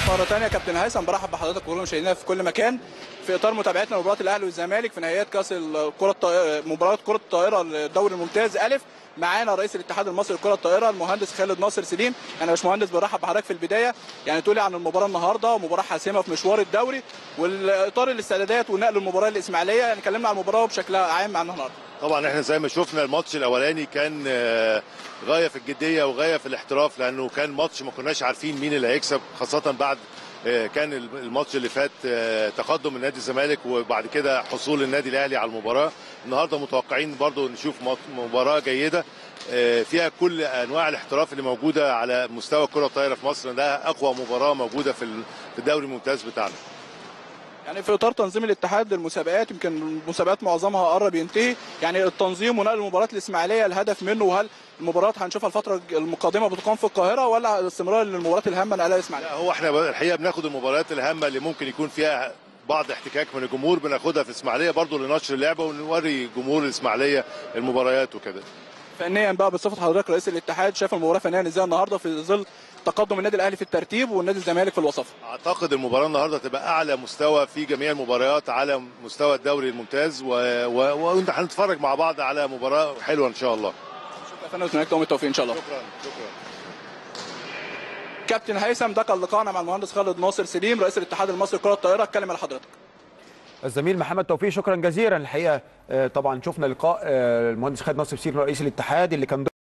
مرة تانية كابتن هيثم برحب بحضرتك وكل مشاهدينا في كل مكان في اطار متابعتنا لمباراة الاهلي والزمالك في نهائيات كاس الكرة الطائرة مباراة كرة الطائرة الدوري الممتاز الف معانا رئيس الاتحاد المصري لكرة الطائرة المهندس خالد ناصر سليم انا يا باشمهندس برحب بحضرتك في البداية يعني تقولي عن المباراة النهارده ومباراة حاسمة في مشوار الدوري والاطار الاستعدادات ونقل المباراة الاسماعيلية يعني اتكلمنا عن المباراة بشكل عام عن النهارده طبعا احنا زي ما شفنا الماتش الاولاني كان آه، غايه في الجديه وغايه في الاحتراف لانه كان ماتش ما كناش عارفين مين اللي هيكسب خاصه بعد آه، كان الماتش اللي فات آه، تقدم النادي الزمالك وبعد كده حصول النادي الاهلي على المباراه النهارده متوقعين برضو نشوف مات- مباراه جيده آه، فيها كل انواع الاحتراف اللي موجوده على مستوى الكره الطايره في مصر ده اقوى مباراه موجوده في ال- في الدوري الممتاز بتاعنا يعني في اطار تنظيم الاتحاد للمسابقات يمكن المسابقات معظمها قرب ينتهي يعني التنظيم ونقل المباراه الاسماعيليه الهدف منه وهل المباريات هنشوفها الفتره المقدمه بتقام في القاهره ولا الاستمرار للمباريات الهامه نقلها الاسماعيليه لا هو احنا الحقيقه بناخد المباريات الهامه اللي ممكن يكون فيها بعض احتكاك من الجمهور بناخدها في اسماعيليه برضو لنشر اللعبه ونوري جمهور الاسماعيليه المباريات وكده فنيا بقى بصفه حضرتك رئيس الاتحاد شايف المباراه فنيا ازاي النهارده في ظل تقدم النادي الاهلي في الترتيب والنادي الزمالك في الوصف اعتقد المباراه النهارده تبقى اعلى مستوى في جميع المباريات على مستوى الدوري الممتاز و... و... وانت هنتفرج مع بعض على مباراه حلوه ان شاء الله شكرا يا فندم اتمنى لكم التوفيق ان شاء الله شكرا شكرا كابتن هيثم ده كان لقاءنا مع المهندس خالد ناصر سليم رئيس الاتحاد المصري لكره الطائره اتكلم على حضرتك الزميل محمد توفيق شكرا جزيلا الحقيقه آه، طبعا شفنا لقاء آه، المهندس خالد ناصر سير رئيس الاتحاد اللي كان